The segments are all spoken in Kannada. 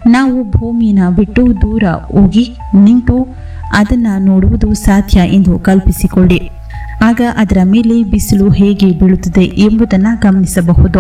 ನಾವು ಭೂಮಿಯನ್ನು ಬಿಟ್ಟು ದೂರ ಹೋಗಿ ನಿಂತು ಅದನ್ನು ನೋಡುವುದು ಸಾಧ್ಯ ಎಂದು ಕಲ್ಪಿಸಿಕೊಳ್ಳಿ ಆಗ ಅದರ ಮೇಲೆ ಬಿಸಿಲು ಹೇಗೆ ಬೀಳುತ್ತದೆ ಎಂಬುದನ್ನು ಗಮನಿಸಬಹುದು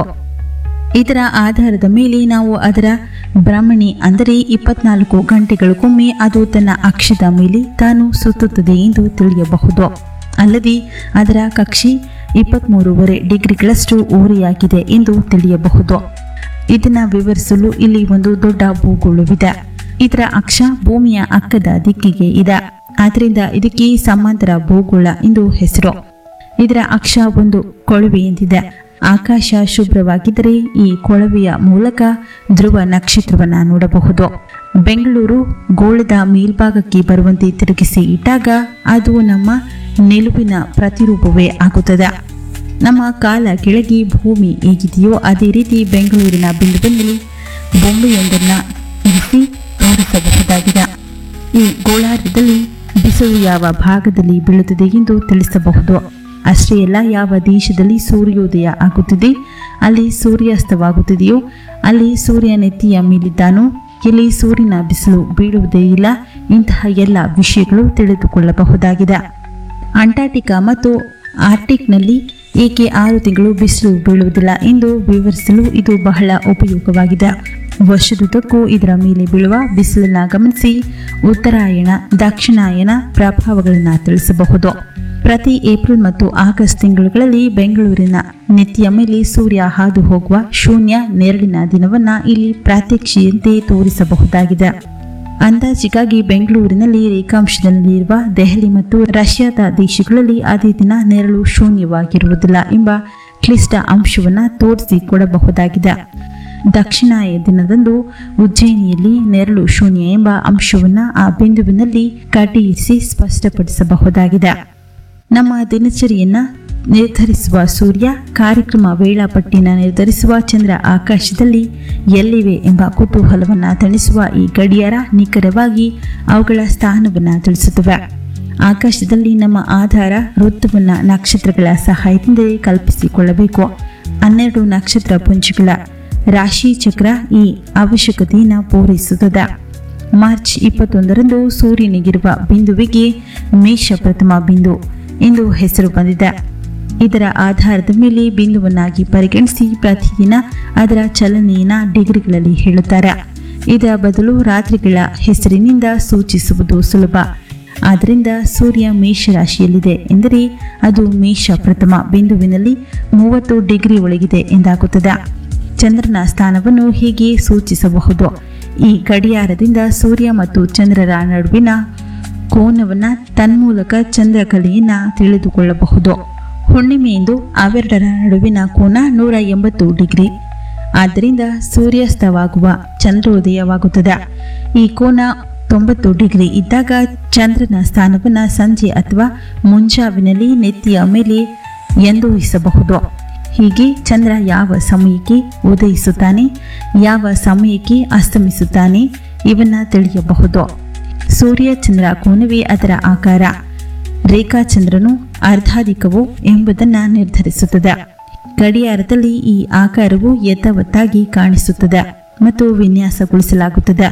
ಇದರ ಆಧಾರದ ಮೇಲೆ ನಾವು ಅದರ ಭ್ರಮಣಿ ಅಂದರೆ ಇಪ್ಪತ್ನಾಲ್ಕು ಗಂಟೆಗಳಿಗೊಮ್ಮೆ ಅದು ತನ್ನ ಅಕ್ಷದ ಮೇಲೆ ತಾನು ಸುತ್ತುತ್ತದೆ ಎಂದು ತಿಳಿಯಬಹುದು ಅಲ್ಲದೆ ಅದರ ಕಕ್ಷೆ ಇಪ್ಪತ್ತ್ಮೂರುವರೆ ಡಿಗ್ರಿಗಳಷ್ಟು ಓರೆಯಾಗಿದೆ ಎಂದು ತಿಳಿಯಬಹುದು ಇದನ್ನು ವಿವರಿಸಲು ಇಲ್ಲಿ ಒಂದು ದೊಡ್ಡ ಭೂಗೋಳವಿದೆ ಇದರ ಅಕ್ಷ ಭೂಮಿಯ ಅಕ್ಕದ ದಿಕ್ಕಿಗೆ ಇದೆ ಆದ್ದರಿಂದ ಇದಕ್ಕೆ ಸಮಾಂತರ ಭೂಗೋಳ ಎಂದು ಹೆಸರು ಇದರ ಅಕ್ಷ ಒಂದು ಕೊಳವೆಯಂತಿದೆ ಆಕಾಶ ಶುಭ್ರವಾಗಿದ್ದರೆ ಈ ಕೊಳವೆಯ ಮೂಲಕ ಧ್ರುವ ನಕ್ಷತ್ರವನ್ನ ನೋಡಬಹುದು ಬೆಂಗಳೂರು ಗೋಳದ ಮೇಲ್ಭಾಗಕ್ಕೆ ಬರುವಂತೆ ತಿರುಗಿಸಿ ಇಟ್ಟಾಗ ಅದು ನಮ್ಮ ನಿಲುವಿನ ಪ್ರತಿರೂಪವೇ ಆಗುತ್ತದೆ ನಮ್ಮ ಕಾಲ ಕೆಳಗೆ ಭೂಮಿ ಹೇಗಿದೆಯೋ ಅದೇ ರೀತಿ ಬೆಂಗಳೂರಿನ ಬಿಂದುವಿನಲ್ಲಿ ಬೊಂಬೆಯೊಂದನ್ನು ಇರಿಸಿ ತೋರಿಸಬಹುದಾಗಿದೆ ಈ ಗೋಳಾರ್ಧದಲ್ಲಿ ಬಿಸಿಲು ಯಾವ ಭಾಗದಲ್ಲಿ ಬೀಳುತ್ತದೆ ಎಂದು ತಿಳಿಸಬಹುದು ಅಷ್ಟೇ ಅಲ್ಲ ಯಾವ ದೇಶದಲ್ಲಿ ಸೂರ್ಯೋದಯ ಆಗುತ್ತಿದೆ ಅಲ್ಲಿ ಸೂರ್ಯಾಸ್ತವಾಗುತ್ತಿದೆಯೋ ಅಲ್ಲಿ ಸೂರ್ಯ ನೆತ್ತಿಯ ಮೇಲಿದ್ದಾನೋ ಎಲ್ಲಿ ಸೂರ್ಯನ ಬಿಸಿಲು ಬೀಳುವುದೇ ಇಲ್ಲ ಇಂತಹ ಎಲ್ಲ ವಿಷಯಗಳು ತಿಳಿದುಕೊಳ್ಳಬಹುದಾಗಿದೆ ಅಂಟಾರ್ಟಿಕಾ ಮತ್ತು ಆರ್ಟಿಕ್ನಲ್ಲಿ ಏಕೆ ಆರು ತಿಂಗಳು ಬಿಸಿಲು ಬೀಳುವುದಿಲ್ಲ ಎಂದು ವಿವರಿಸಲು ಇದು ಬಹಳ ಉಪಯೋಗವಾಗಿದೆ ವರ್ಷದುದ್ದಕ್ಕೂ ಇದರ ಮೇಲೆ ಬೀಳುವ ಬಿಸಿಲನ್ನ ಗಮನಿಸಿ ಉತ್ತರಾಯಣ ದಕ್ಷಿಣಾಯನ ಪ್ರಭಾವಗಳನ್ನು ತಿಳಿಸಬಹುದು ಪ್ರತಿ ಏಪ್ರಿಲ್ ಮತ್ತು ಆಗಸ್ಟ್ ತಿಂಗಳುಗಳಲ್ಲಿ ಬೆಂಗಳೂರಿನ ನೆತ್ತಿಯ ಮೇಲೆ ಸೂರ್ಯ ಹಾದು ಹೋಗುವ ಶೂನ್ಯ ನೆರಳಿನ ದಿನವನ್ನ ಇಲ್ಲಿ ಪ್ರಾತ್ಯಕ್ಷಿಯಂತೆ ತೋರಿಸಬಹುದಾಗಿದೆ ಅಂದಾಜಿಗಾಗಿ ಬೆಂಗಳೂರಿನಲ್ಲಿ ರೇಖಾಂಶದಲ್ಲಿರುವ ದೆಹಲಿ ಮತ್ತು ರಷ್ಯಾದ ದೇಶಗಳಲ್ಲಿ ಅದೇ ದಿನ ನೆರಳು ಶೂನ್ಯವಾಗಿರುವುದಿಲ್ಲ ಎಂಬ ಕ್ಲಿಷ್ಟ ಅಂಶವನ್ನು ತೋರಿಸಿಕೊಡಬಹುದಾಗಿದೆ ದಕ್ಷಿಣಾಯ ದಿನದಂದು ಉಜ್ಜಯಿನಿಯಲ್ಲಿ ನೆರಳು ಶೂನ್ಯ ಎಂಬ ಅಂಶವನ್ನು ಆ ಬಿಂದುವಿನಲ್ಲಿ ಕಟ್ಟಿಯಿರಿಸಿ ಸ್ಪಷ್ಟಪಡಿಸಬಹುದಾಗಿದೆ ನಮ್ಮ ದಿನಚರಿಯನ್ನ ನಿರ್ಧರಿಸುವ ಸೂರ್ಯ ಕಾರ್ಯಕ್ರಮ ವೇಳಾಪಟ್ಟಿನ ನಿರ್ಧರಿಸುವ ಚಂದ್ರ ಆಕಾಶದಲ್ಲಿ ಎಲ್ಲಿವೆ ಎಂಬ ಕುತೂಹಲವನ್ನು ತಣಿಸುವ ಈ ಗಡಿಯಾರ ನಿಖರವಾಗಿ ಅವುಗಳ ಸ್ಥಾನವನ್ನು ತಿಳಿಸುತ್ತವೆ ಆಕಾಶದಲ್ಲಿ ನಮ್ಮ ಆಧಾರ ಋತುವನ್ನು ನಕ್ಷತ್ರಗಳ ಸಹಾಯದಿಂದ ಕಲ್ಪಿಸಿಕೊಳ್ಳಬೇಕು ಹನ್ನೆರಡು ನಕ್ಷತ್ರ ಪುಂಜಗಳ ರಾಶಿ ಚಕ್ರ ಈ ಅವಶ್ಯಕತೆಯನ್ನು ಪೂರೈಸುತ್ತದೆ ಮಾರ್ಚ್ ಇಪ್ಪತ್ತೊಂದರಂದು ಸೂರ್ಯನಿಗಿರುವ ಬಿಂದುವಿಗೆ ಮೇಷ ಪ್ರಥಮ ಬಿಂದು ಎಂದು ಹೆಸರು ಬಂದಿದೆ ಇದರ ಆಧಾರದ ಮೇಲೆ ಬಿಂದುವನ್ನಾಗಿ ಪರಿಗಣಿಸಿ ಪ್ರತಿದಿನ ಅದರ ಚಲನೆಯನ್ನ ಡಿಗ್ರಿಗಳಲ್ಲಿ ಹೇಳುತ್ತಾರೆ ಇದರ ಬದಲು ರಾತ್ರಿಗಳ ಹೆಸರಿನಿಂದ ಸೂಚಿಸುವುದು ಸುಲಭ ಆದ್ದರಿಂದ ಸೂರ್ಯ ಮೇಷ ರಾಶಿಯಲ್ಲಿದೆ ಎಂದರೆ ಅದು ಮೇಷ ಪ್ರಥಮ ಬಿಂದುವಿನಲ್ಲಿ ಮೂವತ್ತು ಡಿಗ್ರಿ ಒಳಗಿದೆ ಎಂದಾಗುತ್ತದೆ ಚಂದ್ರನ ಸ್ಥಾನವನ್ನು ಹೀಗೆ ಸೂಚಿಸಬಹುದು ಈ ಗಡಿಯಾರದಿಂದ ಸೂರ್ಯ ಮತ್ತು ಚಂದ್ರರ ನಡುವಿನ ಕೋನವನ್ನು ತನ್ಮೂಲಕ ಚಂದ್ರಕಲೆಯನ್ನು ತಿಳಿದುಕೊಳ್ಳಬಹುದು ಹುಣ್ಣಿಮೆಯಂದು ಅವೆರಡರ ನಡುವಿನ ಕೋನ ನೂರ ಎಂಬತ್ತು ಡಿಗ್ರಿ ಆದ್ದರಿಂದ ಸೂರ್ಯಾಸ್ತವಾಗುವ ಚಂದ್ರೋದಯವಾಗುತ್ತದೆ ಈ ಕೋನ ತೊಂಬತ್ತು ಡಿಗ್ರಿ ಇದ್ದಾಗ ಚಂದ್ರನ ಸ್ಥಾನವನ್ನು ಸಂಜೆ ಅಥವಾ ಮುಂಜಾವಿನಲ್ಲಿ ನೆತ್ತಿಯ ಮೇಲೆ ಎಂದೂಹಿಸಬಹುದು ಹೀಗೆ ಚಂದ್ರ ಯಾವ ಸಮಯಕ್ಕೆ ಉದಯಿಸುತ್ತಾನೆ ಯಾವ ಸಮಯಕ್ಕೆ ಅಸ್ತಮಿಸುತ್ತಾನೆ ಇವನ್ನ ತಿಳಿಯಬಹುದು ಸೂರ್ಯ ಚಂದ್ರ ಕೋನವೇ ಅದರ ಆಕಾರ ರೇಖಾಚಂದ್ರನು ಅರ್ಧಾಧಿಕವು ಎಂಬುದನ್ನು ನಿರ್ಧರಿಸುತ್ತದೆ ಗಡಿಯಾರದಲ್ಲಿ ಈ ಆಕಾರವು ಯಥಾವತ್ತಾಗಿ ಕಾಣಿಸುತ್ತದೆ ಮತ್ತು ವಿನ್ಯಾಸಗೊಳಿಸಲಾಗುತ್ತದೆ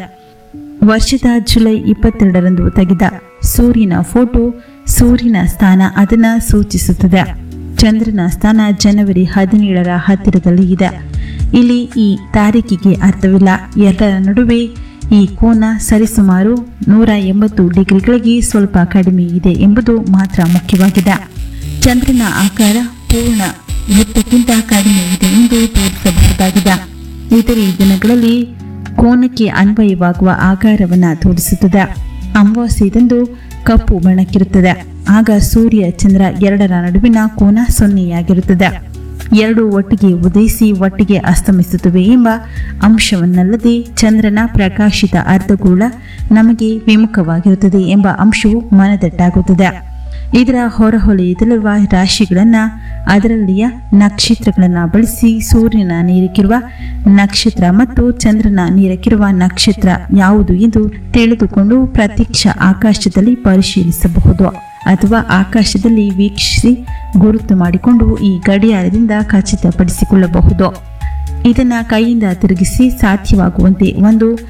ವರ್ಷದ ಜುಲೈ ಇಪ್ಪತ್ತೆರಡರಂದು ತೆಗೆದ ಸೂರ್ಯನ ಫೋಟೋ ಸೂರ್ಯನ ಸ್ಥಾನ ಅದನ್ನು ಸೂಚಿಸುತ್ತದೆ ಚಂದ್ರನ ಸ್ಥಾನ ಜನವರಿ ಹದಿನೇಳರ ಹತ್ತಿರದಲ್ಲಿ ಇದೆ ಇಲ್ಲಿ ಈ ತಾರೀಕಿಗೆ ಅರ್ಥವಿಲ್ಲ ಎರಡರ ನಡುವೆ ಈ ಕೋನ ಸರಿಸುಮಾರು ನೂರ ಎಂಬತ್ತು ಡಿಗ್ರಿಗಳಿಗೆ ಸ್ವಲ್ಪ ಕಡಿಮೆ ಇದೆ ಎಂಬುದು ಮಾತ್ರ ಮುಖ್ಯವಾಗಿದೆ ಚಂದ್ರನ ಆಕಾರ ಪೂರ್ಣ ವೃತ್ತಕ್ಕಿಂತ ಕಡಿಮೆ ಇದೆ ಎಂದು ತೋರಿಸಬಹುದಾಗಿದೆ ಇತರೆ ದಿನಗಳಲ್ಲಿ ಕೋನಕ್ಕೆ ಅನ್ವಯವಾಗುವ ಆಕಾರವನ್ನು ತೋರಿಸುತ್ತದೆ ಅಮಾವಾಸ್ಯದಂದು ಕಪ್ಪು ಬಣ್ಣಕ್ಕಿರುತ್ತದೆ ಆಗ ಸೂರ್ಯ ಚಂದ್ರ ಎರಡರ ನಡುವಿನ ಕೋನ ಸೊನ್ನೆಯಾಗಿರುತ್ತದೆ ಎರಡು ಒಟ್ಟಿಗೆ ಉದಯಿಸಿ ಒಟ್ಟಿಗೆ ಅಸ್ತಮಿಸುತ್ತವೆ ಎಂಬ ಅಂಶವನ್ನಲ್ಲದೆ ಚಂದ್ರನ ಪ್ರಕಾಶಿತ ಅರ್ಧಗೋಳ ನಮಗೆ ವಿಮುಖವಾಗಿರುತ್ತದೆ ಎಂಬ ಅಂಶವು ಮನದಟ್ಟಾಗುತ್ತದೆ ಇದರ ಹೊರಹೊಲೆಯದಲ್ಲಿರುವ ರಾಶಿಗಳನ್ನು ಅದರಲ್ಲಿಯ ನಕ್ಷತ್ರಗಳನ್ನು ಬಳಸಿ ಸೂರ್ಯನ ನೀರಕ್ಕಿರುವ ನಕ್ಷತ್ರ ಮತ್ತು ಚಂದ್ರನ ನೀರಕ್ಕಿರುವ ನಕ್ಷತ್ರ ಯಾವುದು ಎಂದು ತಿಳಿದುಕೊಂಡು ಪ್ರತ್ಯಕ್ಷ ಆಕಾಶದಲ್ಲಿ ಪರಿಶೀಲಿಸಬಹುದು ಅಥವಾ ಆಕಾಶದಲ್ಲಿ ವೀಕ್ಷಿಸಿ ಗುರುತು ಮಾಡಿಕೊಂಡು ಈ ಗಡಿಯಾರದಿಂದ ಖಚಿತಪಡಿಸಿಕೊಳ್ಳಬಹುದು ಇದನ್ನು ಕೈಯಿಂದ ತಿರುಗಿಸಿ ಸಾಧ್ಯವಾಗುವಂತೆ ಒಂದು